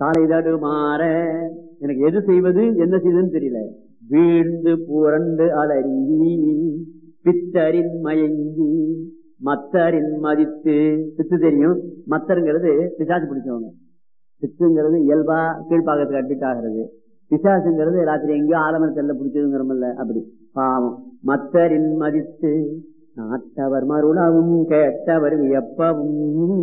தலை தடுமாற எனக்கு எது செய்வது என்ன செய்வதுன்னு தெரியல வீழ்ந்து புரண்டு அலறி பித்தரின் மயங்கி மத்தரின் மதித்து பித்து தெரியும் மத்தருங்கிறது பிசாசு பிடிச்சவங்க பித்துங்கிறது இயல்பா கீழ்பாகத்துக்கு அட்மிட் ஆகிறது பிசாசுங்கிறது ராத்திரி எங்கேயோ ஆலமரத்தில் பிடிச்சதுங்கிறமல்ல அப்படி பாவம் மத்தரின் மதித்து நாட்டவர் மருளவும் கேட்டவர் வியப்பவும்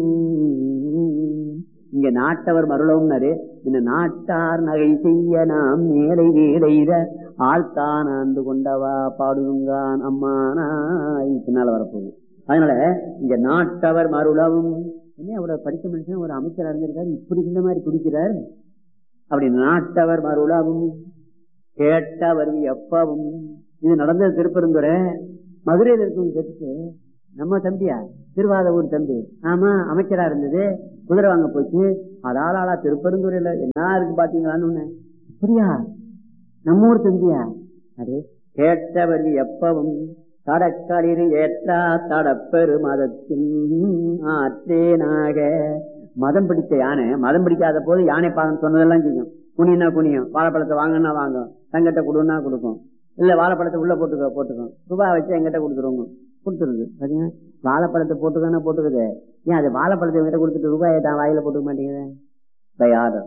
இங்க நாட்டவர் மருளவும்னாரு இந்த நாட்டார் நகை செய்ய நாம் மேலை வீடைத ஆழ்த்தான் ஆண்டு கொண்டவா பாடுங்கான் அம்மானாய் பின்னால வரப்போகுது அதனால இங்க நாட்டவர் மருளவும் என்ன அவரோட படித்த மனுஷன் ஒரு அமைச்சர் அறிஞ்சிருக்காரு இப்படி இந்த மாதிரி குடிக்கிறார் அப்படி நாட்டவர் மருளவும் கேட்டவர் எப்பவும் இது நடந்தது திருப்பெருந்துறை மதுரையில் இருக்கவங்க கேட்டுட்டு நம்ம தம்பியா திருவாத ஊர் தம்பி ஆமா அமைச்சரா இருந்தது குதிரை வாங்க போச்சு அதாலாளா திருப்பெருந்துறையில என்ன இருக்கு பாத்தீங்களான்னு அப்படியா நம்ம ஊர் தம்பியா அது கேட்டவர் எப்பவும் தடக்களிர் ஏற்றா தடப்பெரு மதத்தின் ஆற்றேனாக மதம் பிடித்த யானை மதம் பிடிக்காத போது யானை பாகம் சொன்னதெல்லாம் செய்யும் குனினா குனியும் வாழைப்பழத்தை வாங்கினா வாங்கும் தங்கிட்ட கொடுன்னா கொடுக்கும் இல்ல வாழைப்பழத்தை உள்ள போட்டுக்க போட்டுக்கும் ரூபாய் வச்சு எங்கிட்ட கொடுத்துருவோங்க கொடுத்துருது பாத்தீங்கன்னா வாழைப்பழத்தை போட்டுக்கானே போட்டுக்குது ஏன் அது வாழைப்பழத்தை எங்கிட்ட கொடுத்துட்டு ரூபாயை தான் வாயில போட்டுக்க மாட்டேங்குது பை ஆர்டர்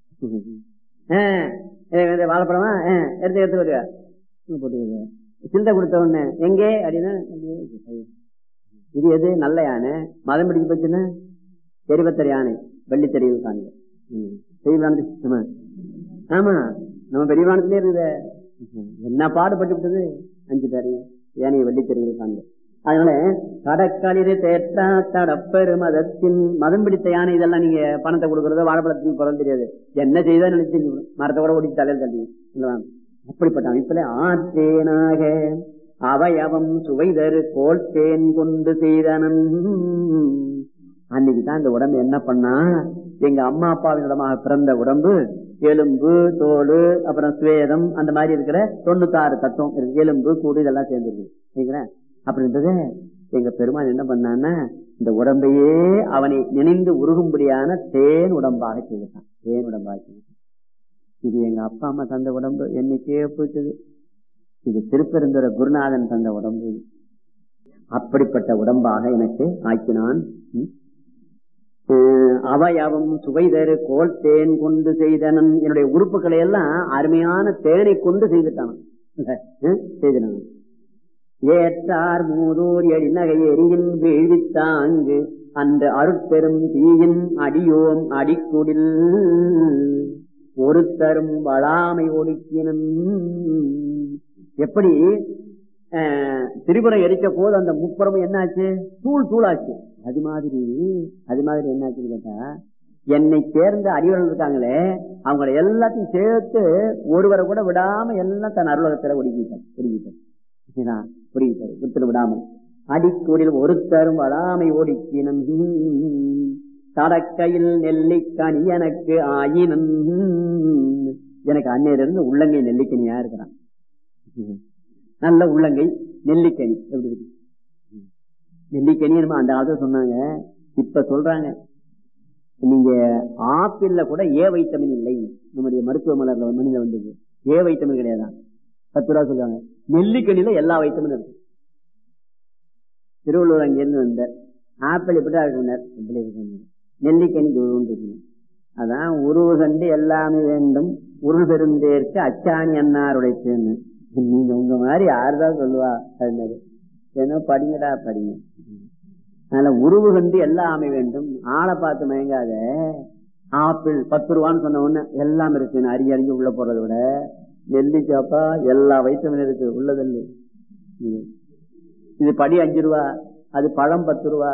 வாழைப்பழமா எடுத்து எடுத்து வருவா போட்டுக்குது சிந்தை கொடுத்த உடனே எங்கே அப்படின்னா இது எது நல்ல யானை மதம் பிடிச்சு போச்சுன்னா தெரிவத்தர் யானை வெள்ளித்தறிவு காணுங்க பெரியவானத்து ஆமா நம்ம பெரியவானத்திலே இருக்குது என்ன பாடுபட்டு விட்டது அஞ்சு பேரையும் யானையை வெள்ளித்தறிவு காணுங்க அதனால கடற்களிரு தேற்றா தடப்பெரு மதத்தின் மதம் பிடித்த யானை இதெல்லாம் நீங்க பணத்தை கொடுக்கறதோ வாழைப்பழத்துக்கு பிறகு தெரியாது என்ன செய்தா நினைச்சு மரத்தை கூட ஓடி தலையில் தள்ளி அப்படிப்பட்ட அமைப்புல ஆற்றேனாக அவயவம் சுவைதரு கோல்தேன் கொண்டு செய்தனன் அன்னைக்குதான் இந்த உடம்பு என்ன பண்ணா எங்க அம்மா அப்பாவினிடமாக பிறந்த உடம்பு எலும்பு தோல் அப்புறம் சுவேதம் அந்த மாதிரி இருக்கிற தொண்ணூத்தாறு தத்துவம் இருக்கு எலும்பு கூடு இதெல்லாம் சேர்ந்துருக்கு சரிங்களா அப்படின்றது எங்க பெருமான் என்ன பண்ணான்னா இந்த உடம்பையே அவனை நினைந்து உருகும்படியான தேன் உடம்பாக செய்தான் தேன் உடம்பாக செய்தான் இது எங்க அப்பா அம்மா தந்த உடம்பு என்னைக்கே போயிட்டது இது திருப்பெருந்துற குருநாதன் தந்த உடம்பு அப்படிப்பட்ட உடம்பாக எனக்கு ஆக்கினான் அவயவம் சுவைதரு கோல் தேன் கொண்டு செய்தனன் என்னுடைய உறுப்புகளை எல்லாம் அருமையான தேனை கொண்டு செய்துட்டான் செய்தனன் ஏற்றார் மூதூர் எழிநகை எரியின் வீழ்வித்தாங்கு அந்த அருட்பெரும் தீயின் அடியோம் அடிக்குடில் ஒருத்தரும் வளாமை ஒடுக்கினன் எப்படி திரிபுரம் எரிக்க போது அந்த முப்புறமும் என்னாச்சு தூள் தூளாச்சு அது மாதிரி அது மாதிரி என்னாச்சுன்னு கேட்டா என்னை சேர்ந்த அறிவர்கள் இருக்காங்களே அவங்கள எல்லாத்தையும் சேர்த்து ஒருவரை கூட விடாம எல்லாம் தன் அருளகத்துல ஒடுக்கிட்டார் ஒடுக்கிட்டார் ஒடுக்கிட்டார் விட்டு விடாமல் அடிக்கூடில் ஒருத்தரும் வடாமை ஒடுக்கினம் தடக்கையில் நெல்லிக்கனி எனக்கு ஆயினன் எனக்கு அன்னையிலிருந்து உள்ளங்கை நெல்லிக்கனியா இருக்கிறான் நல்ல உள்ளங்கை நெல்லிக்கனி எப்படி இருக்கு நெல்லிக்கனி நம்ம அந்த காலத்துல சொன்னாங்க இப்ப சொல்றாங்க நீங்க ஆப்பிள்ல கூட ஏ வைட்டமின் இல்லை நம்முடைய மருத்துவ மலர்ல மனித வந்தது ஏ வைட்டமின் கிடையாதான் பத்து ரூபா சொல்லுவாங்க நெல்லிக்கனில எல்லா வைட்டமின் இருக்கு திருவள்ளூர் அங்கிருந்து வந்த ஆப்பிள் இப்படிதான் இருக்கு நெல்லிக்கனி தூரம் அதான் உருவு கண்டு எல்லாமே வேண்டும் உருள் பெருந்தேற்கு அச்சாணி அன்னாருடைய தேன்னு நீங்க உங்க மாதிரி யாருதான் சொல்லுவா அது ஏன்னா படிங்கடா படிங்க அதனால உருவு கண்டு எல்லாமே வேண்டும் ஆளை பார்த்து மயங்காத ஆப்பிள் பத்து ரூபான்னு சொன்ன உடனே எல்லாம் இருக்கு அறிஞ்சு அறிஞ்சு உள்ள போறதை விட நெல்லிக்காப்பா எல்லா வைட்டமின் இருக்கு உள்ளதல்லு இது படி அஞ்சு ரூபா அது பழம் பத்து ரூபா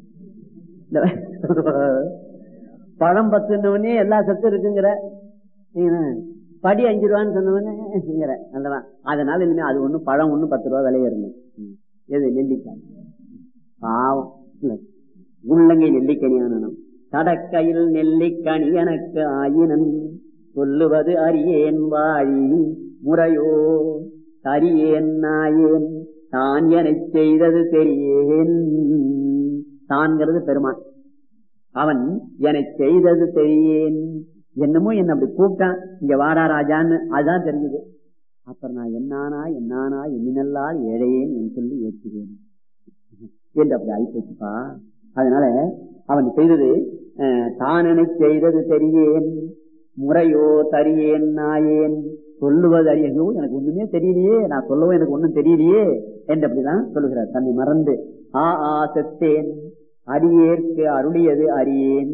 பழம் பத்துனே எல்லா சத்தும் இருக்குங்கிற படி அஞ்சு ரூபான்னு சொன்னவனேங்கிற நல்லதான் அதனால இனிமே அது ஒண்ணு பழம் ஒண்ணு பத்து ரூபா விலைய இருந்தது எது நெல்லிக்காய் பாவம் உள்ளங்கை நெல்லிக்கனியானம் தடக்கையில் நெல்லிக்கனி எனக்கு ஆயினன் சொல்லுவது அறியேன் வாழி முறையோ தரியேன் நாயேன் தான் என செய்தது தெரியேன் தான்கிறது பெருமான் அவன் என செய்தது தெரியேன் என்னமோ என்ன அப்படி கூப்பிட்டான் இங்க வாடா ராஜான்னு அதுதான் தெரிஞ்சது அப்புறம் நான் என்னானா என்னானா எண்ணினல்லால் ஏழையேன் என்று சொல்லி ஏற்றுவேன் என்று அப்படி ஆயிப்போச்சுப்பா அதனால அவன் செய்தது அஹ், தானென செய்தது தெரியேன் முறையோ தரியேன் நாயேன் சொல்லுவது அறியோ எனக்கு ஒண்ணுமே தெரியலையே நான் சொல்லவும் எனக்கு ஒண்ணும் தெரியலையே என்று அப்படிதான் சொல்லுகிறார் தன்னை மறந்து ஆ ஆ செத்தேன் அடியேற்கு அருளியது அறியேன்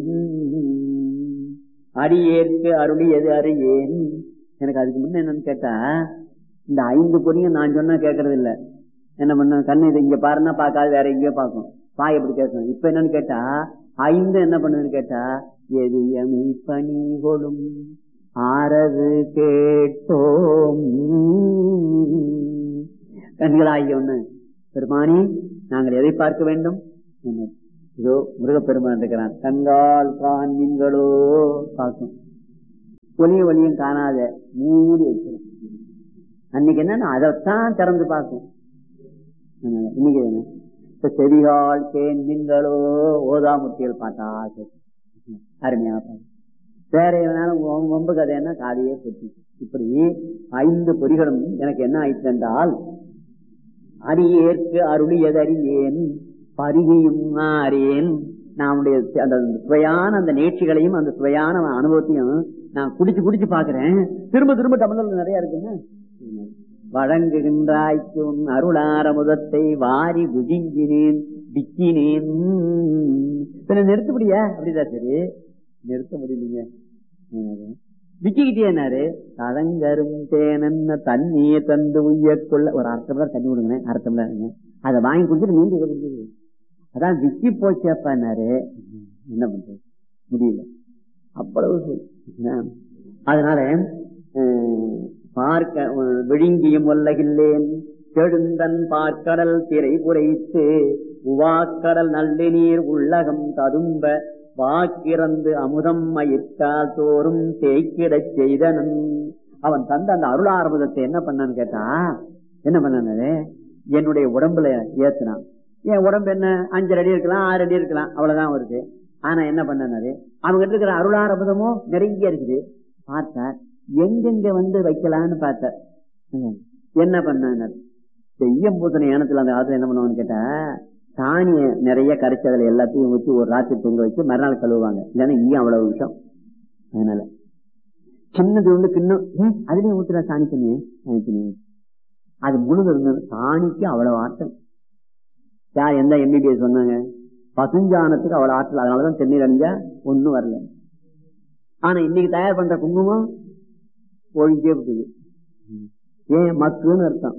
அடியேற்கு அருளியது அறியேன் எனக்கு அதுக்கு முன்ன என்னன்னு கேட்டா இந்த ஐந்து பொரியும் நான் சொன்னா கேட்கறது இல்ல என்ன பண்ண கண்ணு இது இங்க பாருன்னா பார்க்காது வேற எங்கேயோ பார்க்கும் பாய் எப்படி கேட்கணும் இப்ப என்னன்னு கேட்டா ஐந்து என்ன பண்ணுதுன்னு கேட்டா எது எமை பணி கொடும் ஆறது கேட்டோம் கண்களாகிய ஒண்ணு பெருமானி நாங்கள் எதை பார்க்க வேண்டும் என்ன? இதோ முருகப்பெருமான் இருக்கிறான் கண்கால் காண்மீன்களோ பார்க்கும் ஒலியும் ஒலியும் காணாத மூடி வைக்கிறோம் அன்னைக்கு என்னன்னா அதைத்தான் திறந்து பார்க்கும் அதனால இன்னைக்கு என்ன இப்ப செவிகால் கேண்மீன்களோ ஓதாமுத்தியல் பாட்டா கேட்கும். அருமையா பாட்டு வேற எவனாலும் வம்- வம்பு கதைன்னா காதையே போச்சு இப்படி ஐந்து பொறிகளும் எனக்கு என்ன ஆயிற்று என்றால் அடியேற்கு அருளியதறியேன் பருகியும் ஆறேன் நான் அவனுடைய அந்த சுவையான அந்த நேர்ச்சிகளையும் அந்த சுவையான அனுபவத்தையும் நான் குடிச்சு குடிச்சு பாக்குறேன் திரும்ப திரும்ப தமிழ்ல நிறைய இருக்குங்க வழங்குகின்றாய்க்கும் அருளார முதத்தை வாரி விழுங்கினேன் விக்கினேன் பின்ன நிறுத்த முடியா அப்படிதான் சரி நிறுத்த முடியலீங்க விக்கிக்கிட்டே என்னாரு தலங்கரும் தேனன்ன தண்ணியை தந்து உய்யக்குள்ள ஒரு அர்த்தம் தான் தண்ணி விடுங்க அர்த்தம் தான் அதை வாங்கி குடிச்சிட்டு மீண்டும் இதை குடிச்சிரு அதான் விக்கி போச்சப்பாரு என்ன பண்றது முடியல அவ்வளவு சொல். ஆஹ். அதனால அஹ், பார்க்க அஹ், விழுங்கியும் ஒல்லகில்லேன் செழுந்தன் பார்க்கடல் திரை புரைத்து உவாக்கடல் நல்ல நீர் உள்ளகம் ததும்ப வாக்கிறந்து அமுதம் மயிர்கால் தோறும் தேய்க்கிடச் செய்தனன் அவன் தந்த அந்த அருளாரமுதத்தை என்ன பண்ணான்னு கேட்டா என்ன பண்ணானு என்னுடைய உடம்புல ஏத்துனான் என் உடம்பு என்ன அஞ்சு அடி இருக்கலாம் ஆறு அடி இருக்கலாம் அவ்வளவுதான் வருது ஆனா என்ன பண்ணாரு அவங்க கிட்ட இருக்கிற அருளாரமுதமோ நிறைய இருக்குது பார்த்தார் எங்கெங்க வந்து வைக்கலாம்னு பார்த்தார் ம். என்ன பண்ணார் செய்யம் பூசணி ஏனத்துல அந்த காலத்துல என்ன பண்ணுவாங்கன்னு கேட்டா சாணிய நிறைய கரைச்சி அதுல எல்லாத்தையும் ஊற்றி ஒரு ராத்திரி தொங்க வச்சு மறுநாள் கழுவுவாங்க இல்லைன்னா ஈயம் அவ்வளவு விஷயம் அதனால சின்னது ஒண்ணு கிண்ணம் ஏன் அதுலயும் ஊத்துறா சாணி தண்ணி சாணி தண்ணி அது முழுது இருந்தது சாணிக்கு அவ்வளவு ஆட்டம் யார் எந்த எம்பிபிஎஸ் சொன்னாங்க பசுஞ்சானத்துக்கு அவ்வளவு ஆற்றல் அதனாலதான் தென்னீர் அணிஞ்சா ஒண்ணும் வரல ஆனா இன்னைக்கு தயார் பண்ற குங்குமம் ஒழிஞ்சே விட்டுது ஏன் மக்குன்னு அர்த்தம்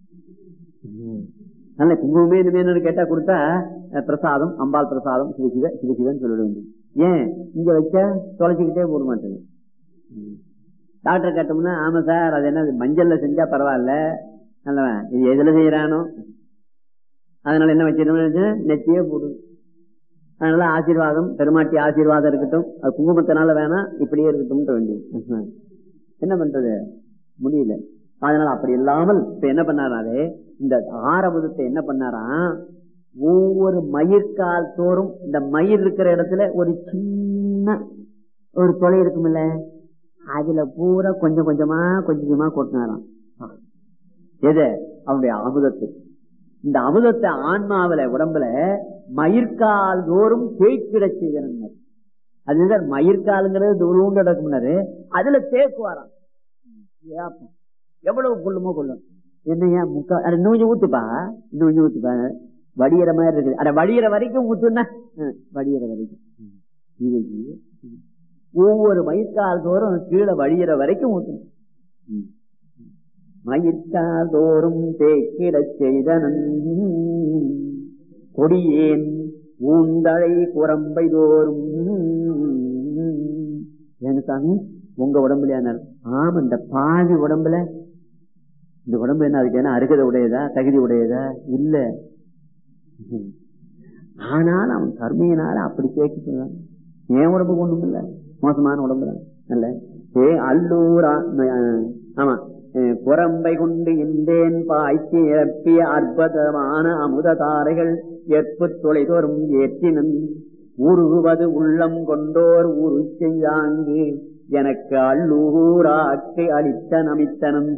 நல்ல குங்குமமே இனிமேனு கேட்டா கொடுத்தா அஹ், பிரசாதம் அம்பாள் பிரசாதம் சிவசிவ சிவசிவன் சொல்லிட வேண்டியது ஏன் இங்க வச்சா தொலைச்சிக்கிட்டே போட மாட்டேங்குது டாக்டர் கேட்டோம்னா ஆமா சார் அது என்ன மஞ்சள்ல செஞ்சா பரவாயில்ல நல்லவன் இது எதுல செய்யறானோ அதனால என்ன வச்சிருந்தோம் நெத்தியே போடும் அதனால ஆசீர்வாதம் பெருமாட்டி ஆசீர்வாதம் இருக்கட்டும் அது குங்குமத்தினால வேணாம் இப்படியே இருக்கட்டும் வேண்டியது என்ன பண்றது முடியல அதனால அப்படி இல்லாமல் இப்ப என்ன பண்ணாராரு இந்த ஆரம்பத்தை என்ன பண்ணாராம் ஒவ்வொரு மயிர்கால் தோறும் இந்த மயிர் இருக்கிற இடத்துல ஒரு சின்ன ஒரு தொலை இருக்குமில்ல அதுல பூரா கொஞ்சம் கொஞ்சமா கொஞ்சம் கொஞ்சமா கொட்டினாராம் எது அவனுடைய அமுதத்தை இந்த அமுதத்தை ஆன்மாவில உடம்புல மயிர்கால் தோறும் தேய்க்கிட செய்தனர் அதுதான் மயிர்காலுங்கிறது தூரம் நடக்கும்னாரு அதுல தேக்குவாராம் ஏப்பா, எவ்வளவு கொள்ளுமோ கொள்ளும் என்னையா முக்கா அட இன்னும் கொஞ்சம் ஊத்துப்பா இன்னும் கொஞ்சம் ஊத்துப்பா வடிகிற மாதிரி இருக்குது அட வடிகிற வரைக்கும் ஊத்துனா ம், வடிகிற வரைக்கும் ம். இது, இது. ம். ஒவ்வொரு மயிர்கால் தோறும் கீழே வழியிற வரைக்கும் ஊத்தணும் ம். மயிர்கால் தோறும் தேக்கிடச் செய்தனன் கொடியேன் ஊந்தழை குரம்பை தோறும் ஏங்க சாமி உங்க உடம்புல ஆமா இந்த பாதி உடம்புல இந்த உடம்பு என்ன அதுக்கு என்ன அருகதை உடையதா தகுதி உடையதா இல்ல ஆனால் அவன் கருமையினால அப்படி சேர்க்கிறான் என் உடம்புக்கு ஒண்ணும் இல்ல மோசமான உடம்பு தான் இல்ல ஏ அல்லூரா ஆமா அஹ் குரம்பை கொண்டு இந்தேன் பாய்ச்சி இறப்பிய அற்புதமான அமுத தாரைகள் எற்பு தொலைதோறும் ஏற்றினன் உருகுவது உள்ளம் கொண்டோர் உரு செய்தாங்கு எனக்கு அள்ளூராக்கை அளித்த நமித்தனம்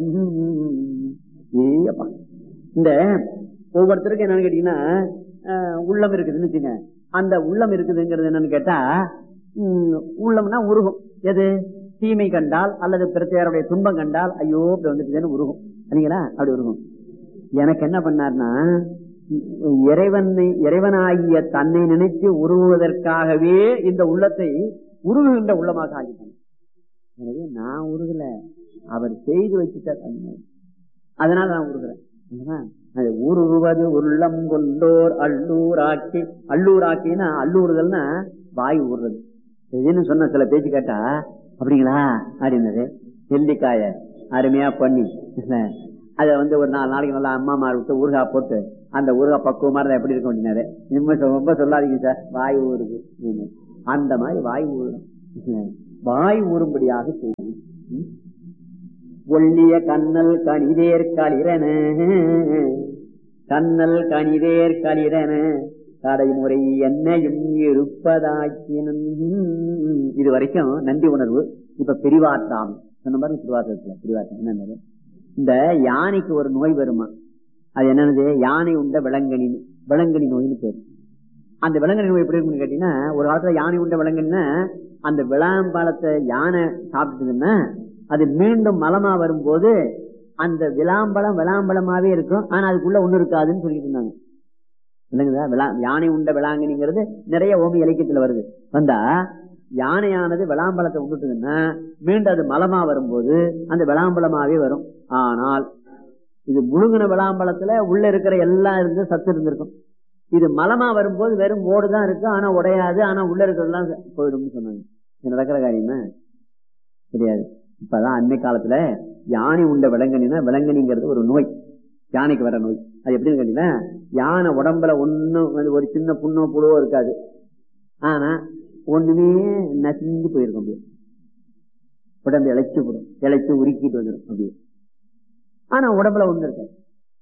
ஏப்பா இந்த ஒவ்வொருத்தருக்கும் என்னன்னு கேட்டீங்கன்னா அஹ், உள்ளம் இருக்குதுன்னு வச்சுங்க அந்த உள்ளம் இருக்குதுங்கிறது என்னன்னு கேட்டா உம், உள்ளம்னா உருகும் எது தீமை கண்டால் அல்லது பிரச்சனையாருடைய துன்பம் கண்டால் ஐயோ இப்படி வந்துட்டுதுன்னு உருகும் சரிங்களா அப்படி உருகும் எனக்கு என்ன பண்ணார்னா இறைவனை இறைவனாகிய தன்னை நினைத்து உருவுவதற்காகவே இந்த உள்ளத்தை உருகுகின்ற உள்ளமாக ஆகிட்டான் எனவே நான் உருகல அவர் செய்து வச்சுட்டார் தன்னை. அதனால நான் உருகிறேன் இல்லையா? அது உருவது உள்ளம் கொண்டோர் அள்ளூராக்கி அள்ளூராக்கின்னா அள்ளூறுதல்னா வாய் ஊறுறது இதுன்னு சொன்ன சில பேச்சு கேட்டா அப்படிங்களா அப்படின்னது நெல்லிக்காய அருமையா பண்ணி அதை வந்து ஒரு நாலு நாளைக்கு நல்லா அம்மா மாறு விட்டு ஊறுகாய் போட்டு அந்த ஊறுகாய் பக்குவமா இருந்தா எப்படி இருக்கும் அப்படின்னாரு ரொம்ப சொ- ரொம்ப சொல்லாதீங்க சார் வாய் ஊறுது அப்படின்னு. அந்த மாதிரி வாய் ஊறும் வாய் ஊறும்படியாக செய்யும் ம்? ஒள்ளிய கண்ணல் கனிதேர் களிரன கண்ணல் கனிதேர் களிரன கடைமுறை என்னையும் இருப்பதாக்கினும் இது வரைக்கும் நன்றி உணர்வு இப்ப பிரிவாற்றாம் சொன்ன மாதிரி திருவாசகத்துல பிரிவாற்றம் என்னது இந்த யானைக்கு ஒரு நோய் வருமா அது என்னது யானை உண்ட விலங்கனி விலங்கனி நோய்னு பேரு அந்த விலங்கனி நோய் எப்படி இருக்குன்னு கேட்டீங்கன்னா ஒரு காலத்துல யானை உண்ட விலங்குன்னா அந்த விளாம்பழத்தை யானை சாப்பிட்டதுன்னா அது மீண்டும் மலமா வரும்போது அந்த விளாம்பழம் விளாம்பழமாவே இருக்கும் ஆனா அதுக்குள்ள ஒண்ணு இருக்காதுன்னு சொல்லிட்டு இருந்தாங்க இல்லைங்களா விளா யானை உண்ட விளாங்கனிங்கிறது நிறைய ஓமி இலக்கியத்துல வருது வந்தா யானையானது விளாம்பழத்தை உண்டுட்டுதுன்னா மீண்டும் அது மலமா வரும்போது அந்த விளாம்பழமாவே வரும் ஆனால் இது முழுங்கின விளாம்பழத்துல உள்ள இருக்கிற எல்லாம் இருந்து சத்து இருந்திருக்கும் இது மலமா வரும்போது வெறும் ஓடு தான் இருக்கு ஆனா உடையாது ஆனா உள்ள இருக்கிறதெல்லாம் போயிடும்னு சொன்னாங்க இது நடக்கிற காரியமா தெரியாது இப்பதான் அன்னை காலத்துல யானை உண்ட விலங்கனினா விலங்கனிங்கிறது ஒரு நோய் யானைக்கு வர நோய் அது எப்படின்னு கேட்டீங்கன்னா யானை உடம்புல ஒண்ணும் வந்து ஒரு சின்ன புண்ணோ புழுவோ இருக்காது ஆனா ஒண்ணுமே நசிஞ்சு போயிருக்கும் அப்படியே உடம்பு இழைச்சு போடும் இழைச்சு உருக்கிட்டு வந்துடும் அப்படியே ஆனா உடம்புல ஒண்ணு இருக்காது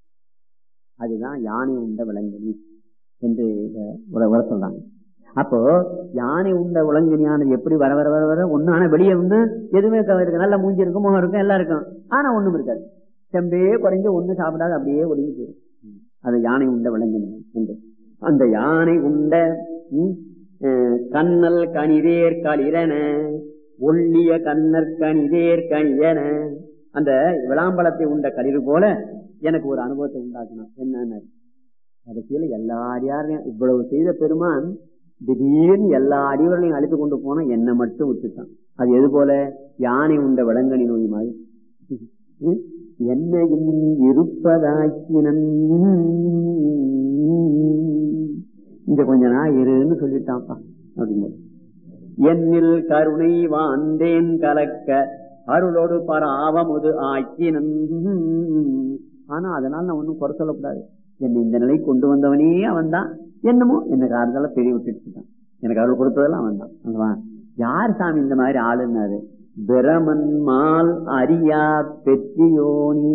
அதுதான் யானை உண்ட விலங்கனி என்று இத உர- உர சொல்றாங்க அப்போ யானை உண்ட விலங்கனியானது எப்படி வர வர வர வர ஒண்ணு ஆனா வெளியே வந்து எதுவுமே இருக்க- இருக்கு நல்ல மூஞ்சி இருக்கும் முகம் இருக்கும் எல்லாம் இருக்கும் ஆனா ஒண்ணும் இருக்காது செம்பே குறைஞ்சு ஒண்ணு சாப்பிடாது அப்படியே ஒடுங்கி போயிடும் அது யானை உண்ட விலங்கனி உண்டு அந்த யானை உண்ட ம், அஹ், கண்ணல் கனிதேர் களிரன ஒள்ளிய கண்ணற் கனிதேர் கனியன அந்த விளாம்பழத்தை உண்ட களிறு போல எனக்கு ஒரு அனுபவத்தை உண்டாக்கணும் என்னன்னு கடைசியில எல்லா அடியாரையும் இவ்வளவு செய்த பெருமான் திடீர்னு எல்லா அடிவர்களையும் அழைத்து கொண்டு போனா என்னை மட்டும் விட்டுட்டான் அது எது போல யானை உண்ட விலங்கனி நோய் மாதிரி ம்? என்னையும் இருப்பதாக்கினன் இங்க கொஞ்ச நாள் இருன்னு சொல்லிட்டான்ப்பா அப்படிங்கிறது என்னில் கருணை வாந்தேன் கலக்க அருளோடு பராவமுது ஆக்கினன் ஆனா அதனால நான் ஒண்ணும் குறை சொல்லக்கூடாது என்னை இந்த நிலை கொண்டு வந்தவனே அவன் தான் என்னமோ எனக்கு ஆறுதல பெரிய விட்டுட்டு எனக்கு அருள் கொடுத்ததெல்லாம் அவன் தான் அல்லவா? யார் சாமி இந்த மாதிரி ஆளுன்னாரு பிரமன் மால் அரியா பெற்றியோனி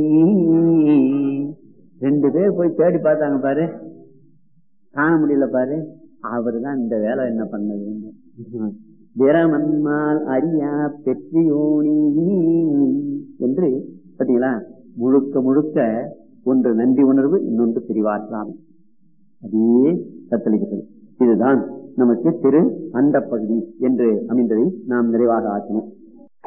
ரெண்டு பேர் போய் தேடி பார்த்தாங்க பாரு காண முடியல பாரு அவர்தான் இந்த வேலை என்ன பண்ணது பிரமன்மால் அரியா பெற்றியோனி என்று பாத்தீங்களா முழுக்க முழுக்க ஒன்று நன்றி உணர்வு இன்னொன்று பிரிவாற்றாமை அப்படியே தத்தளிக்கிறது இதுதான் நமக்கு திரு அண்ட பகுதி என்று அமைந்ததை நாம் நிறைவாக ஆக்கணும்